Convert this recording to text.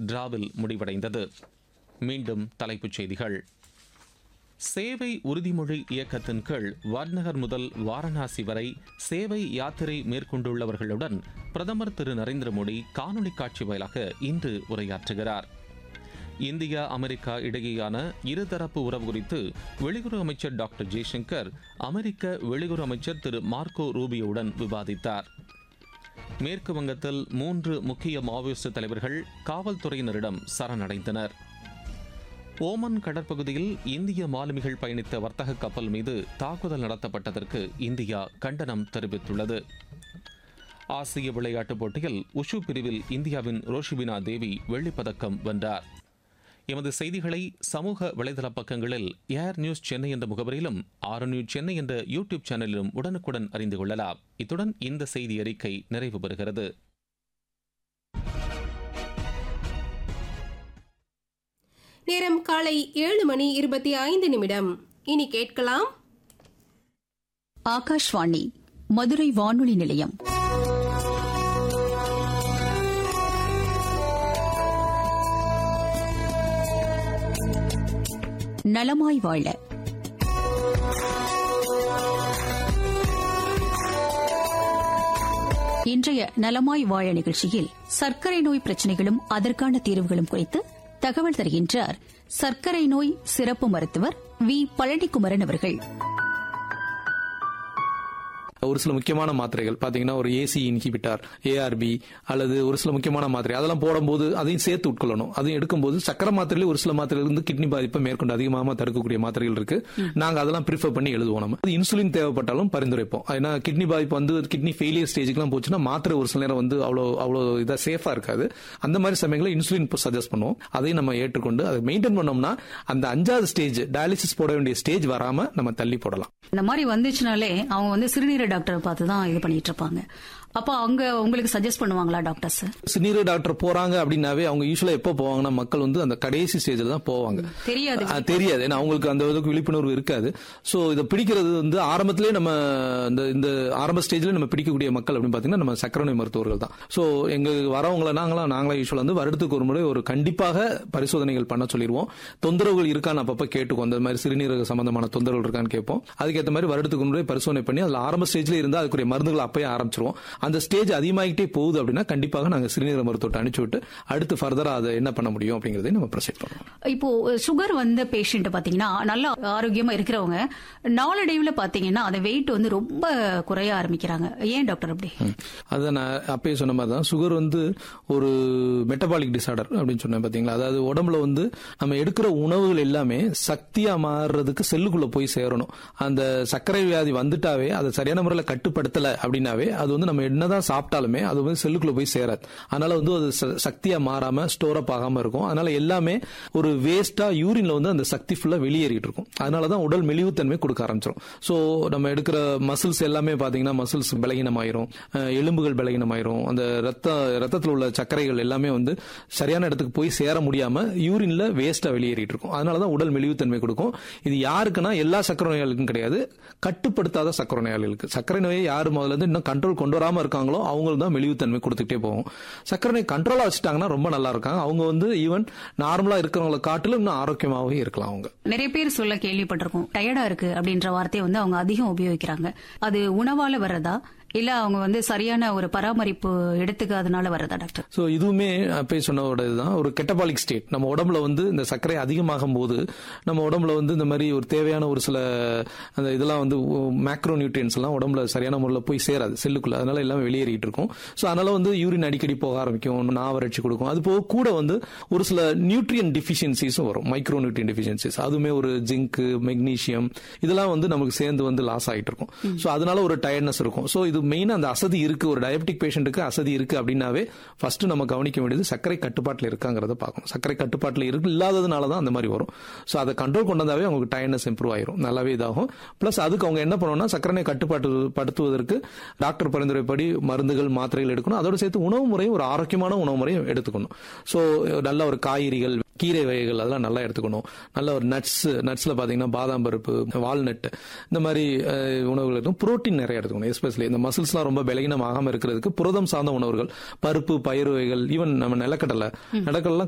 டிராவில் முடிவடைந்தது மீண்டும் தலைப்புச் செய்திகள் சேவை உறுதிமொழி இயக்கத்தின் கீழ் வாட்நகர் முதல் வாரணாசி வரை சேவை யாத்திரை மேற்கொண்டுள்ளவர்களுடன் பிரதமர் திரு நரேந்திர மோடி காணொலி காட்சி வாயிலாக இன்று உரையாற்றுகிறார் இந்தியா அமெரிக்கா இடையேயான இருதரப்பு உறவு குறித்து வெளியுறவு அமைச்சர் டாக்டர் ஜெய்சங்கர் அமெரிக்க வெளியுறவு அமைச்சர் திரு மார்க்கோ ரூபியோவுடன் விவாதித்தார் மேற்கு வங்கத்தில் மூன்று முக்கிய மாவோயிஸ்ட் தலைவர்கள் காவல்துறையினரிடம் சரணடைந்தனர் ஓமன் கடற்பகுதியில் இந்திய மாலுமிகள் பயணித்த வர்த்தக கப்பல் மீது தாக்குதல் நடத்தப்பட்டதற்கு இந்தியா கண்டனம் தெரிவித்துள்ளது ஆசிய விளையாட்டுப் போட்டியில் உஷு பிரிவில் இந்தியாவின் ரோஷிபினா தேவி வெள்ளிப்பதக்கம் வென்றார் எமது செய்திகளை சமூக வலைதள பக்கங்களில் ஏர் நியூஸ் சென்னை என்ற முகவரியிலும் ஆர் நியூஸ் சென்னை என்ற யூடியூப் சேனலிலும் உடனுக்குடன் அறிந்து கொள்ளலாம் இத்துடன் இந்த செய்தி அறிக்கை நிறைவு பெறுகிறது நேரம் காலை ஏழு மணி இருபத்தி ஐந்து நிமிடம் இனி கேட்கலாம் ஆகாஷ்வாணி மதுரை வானொலி நிலையம் நலமாய் வாழ இன்றைய நலமாய் வாழ நிகழ்ச்சியில் சர்க்கரை நோய் பிரச்சினைகளும் அதற்கான தீர்வுகளும் குறித்து தகவல் தருகின்றார் சர்க்கரை நோய் சிறப்பு மருத்துவர் வி பழனிக்குமரன் அவர்கள் ஒரு சில முக்கியமான மாத்திரைகள் பாத்தீங்கன்னா ஒரு ஏசி இன்ஹிபிட்டார் ஏஆர்பி அல்லது ஒரு சில முக்கியமான மாத்திரை அதெல்லாம் போடும்போது அதையும் சேர்த்து உட்கொள்ளணும் அதையும் எடுக்கும்போது சக்கரை மாத்திரையில ஒரு சில மாத்திரைகள் இருந்து கிட்னி பாதிப்பை மேற்கொண்டு அதிகமாக தடுக்கக்கூடிய மாத்திரைகள் இருக்கு நாங்க அதெல்லாம் ப்ரிஃபர் பண்ணி எழுதுவோம் நம்ம அது இன்சுலின் தேவைப்பட்டாலும் பரிந்துரைப்போம் ஏன்னா கிட்னி பாதிப்பு வந்து கிட்னி ஃபெயிலியர் ஸ்டேஜுக்குலாம் போச்சுன்னா மாத்திரை ஒரு சில நேரம் வந்து அவ்வளோ அவ்வளோ இதா சேஃபா இருக்காது அந்த மாதிரி சமயங்களில் இன்சுலின் சஜஸ்ட் பண்ணுவோம் அதையும் நம்ம ஏற்றுக்கொண்டு அதை மெயின்டைன் பண்ணோம்னா அந்த அஞ்சாவது ஸ்டேஜ் டயாலிசிஸ் போட வேண்டிய ஸ்டேஜ் வராம நம்ம தள்ளி போடலாம் இந்த மாதிரி வந்துச்சுனாலே அவங்க வந்து சிறுநீர டாக்டரை பார்த்து தான் இது பண்ணிட்டு இருப்பாங்க அப்போ அவங்க உங்களுக்கு சஜஸ்ட் பண்ணுவாங்களா டாக்டர்ஸ் சிறுநீரக டாக்டர் போறாங்க அப்படின்னாவே அவங்க யூஸ்வலா எப்போ போவாங்கன்னா மக்கள் வந்து அந்த கடைசி ஸ்டேஜ்ல தான் போவாங்க தெரியாது ஆ, தெரியாது ஏன்னா அவங்களுக்கு அந்த அளவுக்கு விழிப்புணர்வு இருக்காது சோ இதை பிடிக்கிறது வந்து ஆரம்பத்திலே நம்ம இந்த இந்த ஆரம்ப ஸ்டேஜ்ல நம்ம பிடிக்கக்கூடிய மக்கள் அப்படின்னு பாத்தீங்கன்னா நம்ம சக்கரை நோய் மருத்துவர்கள் தான் சோ எங்க வரவங்களை நாங்களாம் நாங்களா யூஸ்வலா வந்து வருடத்துக்கு ஒரு முறை ஒரு கண்டிப்பாக பரிசோதனைகள் பண்ண சொல்லிடுவோம் தொந்தரவுகள் இருக்கான்னு அப்பப்ப கேட்டுக்கோம் அந்த மாதிரி சிறுநீரக சம்பந்தமான தொந்தரவுகள் இருக்கான்னு கேட்போம் அதுக்கேற்ற மாதிரி வருடத்துக்கு ஒரு முறை பரிசோதனை பண்ணி அதுல ஆரம்ப ஸ்டேஜ்ல இருந்தா அதுக்குரிய மருந்துகள் அப்பயே ஆரம்பிச்சிருவோம் அந்த ஸ்டேஜ் அதிகமாகிட்டே போகுது அப்படின்னா கண்டிப்பாக நாங்க சிறுநீரக மருத்துவத்தை அனுப்பிச்சு விட்டு அடுத்து ஃபர்தரா அதை என்ன பண்ண முடியும் அப்படிங்கறதை நம்ம ப்ரொசீட் பண்ணுவோம் இப்போ சுகர் வந்த பேஷண்ட் பாத்தீங்கன்னா நல்ல ஆரோக்கியமா இருக்கிறவங்க நாளடைவுல பாத்தீங்கன்னா அந்த வெயிட் வந்து ரொம்ப குறைய ஆரம்பிக்கிறாங்க ஏன் டாக்டர் அப்படி அதான் நான் அப்பயே சொன்ன மாதிரி தான் சுகர் வந்து ஒரு மெட்டபாலிக் டிசார்டர் அப்படின்னு சொன்னேன் பாத்தீங்களா அதாவது உடம்புல வந்து நம்ம எடுக்கிற உணவுகள் எல்லாமே சக்தியா மாறுறதுக்கு செல்லுக்குள்ள போய் சேரணும் அந்த சர்க்கரை வியாதி வந்துட்டாவே அதை சரியான முறையில் கட்டுப்படுத்தல அப்படின்னாவே அது வந்து நம்ம என்னதான் சாப்பிட்டாலுமே அது வந்து செல்லுக்குள்ள போய் சேராது அதனால வந்து அது ச- சக்தியா மாறாம ஸ்டோர் அப் ஆகாம இருக்கும் அதனால எல்லாமே ஒரு வேஸ்டா யூரின்ல வந்து அந்த சக்தி ஃபுல்லா வெளியேறிட்டு இருக்கும் அதனாலதான் உடல் மெலிவுத்தன்மை கொடுக்க ஆரம்பிச்சிடும் சோ நம்ம எடுக்கிற மசில்ஸ் எல்லாமே பாத்தீங்கன்னா மசில்ஸ் பலகீனமாயிரும் அஹ் எலும்புகள் பலகீனமாயிரும் அந்த ரத்த ரத்தத்தில் உள்ள சர்க்கரைகள் எல்லாமே வந்து சரியான இடத்துக்கு போய் சேர முடியாம யூரின்ல வேஸ்டா வெளியேறிட்டு இருக்கும் அதனாலதான் உடல் மெலிவுத்தன்மை கொடுக்கும் இது யாருக்குன்னா எல்லா சக்கரை நோயாளிகளுக்கும் கிடையாது கட்டுப்படுத்தாத சக்கரை நோயாளிகளுக்கு சக்கரை நோயை யார் முதல்ல இருந்து இன்னும் கண்ட்ரோல் கொண்டு வராம இருக்காங்களோ அவங்களுக்கு தான் மெலிவுத்தன்மை கொடுத்துட்டே போகும் சக்கரை நோய் கண்ட்ரோலா வச்சுட்டாங்கன்னா ரொம்ப நல்லா இருக்காங்க அவங்க வந்து ஈவன் நார்மலா இருக்கிறவங்களை காட்டிலும் இன்னும் ஆரோக்கியமாகவே இருக்கலாம் அவங்க நிறைய பேர் சொல்ல கேள்விப்பட்டிருக்கோம் டயர்டா இருக்கு அப்படின்ற வார்த்தையை வந்து அவங்க அதிகம் உபயோகிக்கிறாங்க அது உணவால வர்றதா இல்ல அவங்க வந்து சரியான ஒரு பராமரிப்பு எடுத்துக்காதனால வர்றதா டாக்டர் ஸோ இதுவுமே அப்பயே சொன்னதோட இதுதான் ஒரு கெட்டபாலிக் ஸ்டேட் நம்ம உடம்புல வந்து இந்த சர்க்கரை அதிகமாகும் போது நம்ம உடம்புல வந்து இந்த மாதிரி ஒரு தேவையான ஒரு சில அந்த இதெல்லாம் வந்து மேக்ரோ நியூட்ரியன்ஸ் எல்லாம் உடம்புல சரியான முறையில் போய் சேராது செல்லுக்குள்ள அதனால எல்லாம் வெளியேறிட்டு இருக்கும் ஸோ அதனால வந்து யூரின் அடிக்கடி போக ஆரம்பிக்கும் நாவறட்சி கொடுக்கும் அது போக கூட வந்து ஒரு சில நியூட்ரியன் டிஃபிஷியன்சிஸும் வரும் மைக்ரோ நியூட்ரியன் டிஃபிஷியன்சிஸ் அதுவுமே ஒரு ஜிங்க் மெக்னீசியம் இதெல்லாம் வந்து நமக்கு சேர்ந்து வந்து லாஸ் ஆகிட்டு இருக்கும் ஸோ அதனால ஒரு டயர்ட்னஸ் இருக்கும் ஸோ இது மெயினாக அந்த அசதி இருக்கு ஒரு டயபெட்டிக் பேஷண்ட்டுக்கு அசதி இருக்கு அப்படின்னாவே ஃபர்ஸ்ட் நம்ம கவனிக்க வேண்டியது சர்க்கரை கட்டுப்பாட்டில் இருக்காங்கிறத பார்க்கணும் சர்க்கரை கட்டுப்பாட்டில் இருக்கு இல்லாததுனால தான் அந்த மாதிரி வரும் ஸோ அதை கண்ட்ரோல் கொண்டு வந்தாவே அவங்களுக்கு டயர்ட்னஸ் இம்ப்ரூவ் ஆயிரும் நல்லாவே இதாகும் ப்ளஸ் அதுக்கு அவங்க என்ன பண்ணணும்னா சர்க்கரை கட்டுப்பாட்டு படுத்துவதற்கு டாக்டர் பரிந்துரைப்படி மருந்துகள் மாத்திரைகள் எடுக்கணும் அதோடு சேர்த்து உணவு முறையும் ஒரு ஆரோக்கியமான உணவு முறையும் எடுத்துக்கணும் ஸோ நல்ல ஒரு காய்கறிகள் கீரை வகைகள் அதெல்லாம் நல்லா எடுத்துக்கணும் நல்ல ஒரு நட்ஸ் நட்ஸ்ல பாத்தீங்கன்னா பாதாம் பருப்பு வால்நட் இந்த மாதிரி அஹ், உணவுகள் இருக்கும் புரோட்டீன் நிறைய எடுத்துக்கணும் எஸ்பெஷலி இந்த மசில்ஸ்லாம் ரொம்ப பலகீனமாகாம இருக்கிறதுக்கு புரதம் சார்ந்த உணவுகள் பருப்பு பயிர் வகைகள் ஈவன் நம்ம நிலக்கடலை நிலக்கடலாம்